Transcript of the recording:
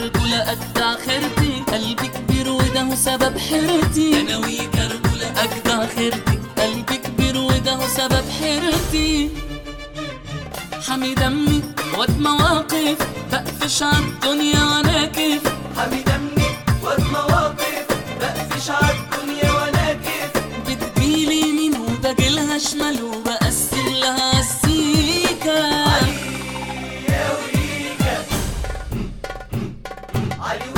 كركولة أجدع خيرتي قلبي كبير وده هو سبب حيرتي ثانوي كركولة أجدع خيرتي قلبي كبير وده هو سبب حيرتي حمي دمي واد مواقف بقفش عالدنيا وانا كيف حمي دمي واد مواقف بقفش عالدنيا وانا كيف بتجيلي يمين وبجيلها شمال وبقسم لها السيكة يا ويكا علي